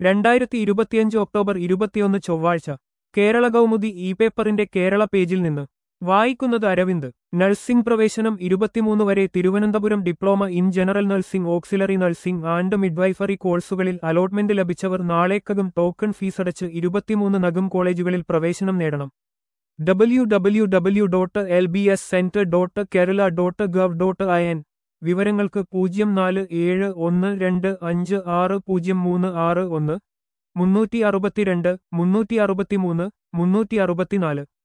രണ്ടായിരത്തി ഇരുപത്തിയഞ്ച് ഒക്ടോബർ ഇരുപത്തിയൊന്ന് ചൊവ്വാഴ്ച കേരള കൗമുദി ഇ പേപ്പറിന്റെ കേരള പേജിൽ നിന്ന് വായിക്കുന്നത് അരവിന്ദ് നഴ്സിംഗ് പ്രവേശനം ഇരുപത്തിമൂന്ന് വരെ Thiruvananthapuram diploma in general nursing auxiliary nursing and midwifery കോഴ്സുകളിൽ അലോട്ട്മെന്റ് ലഭിച്ചവർ നാളേക്കകം ടോക്കൺ ഫീസടച്ച് ഇരുപത്തിമൂന്ന് നഗം കോളേജുകളിൽ പ്രവേശനം നേടണം W W W dot L B S centre dot Kerala dot gov dot I N വിവരങ്ങൾക്ക് പൂജ്യം നാല് ഏഴ് ഒന്ന് രണ്ട് അഞ്ച് ആറ് പൂജ്യം മൂന്ന് ആറ് ഒന്ന് മുന്നൂറ്റി അറുപത്തിരണ്ട് മുന്നൂറ്റി അറുപത്തിമൂന്ന് മുന്നൂറ്റി അറുപത്തിനാല്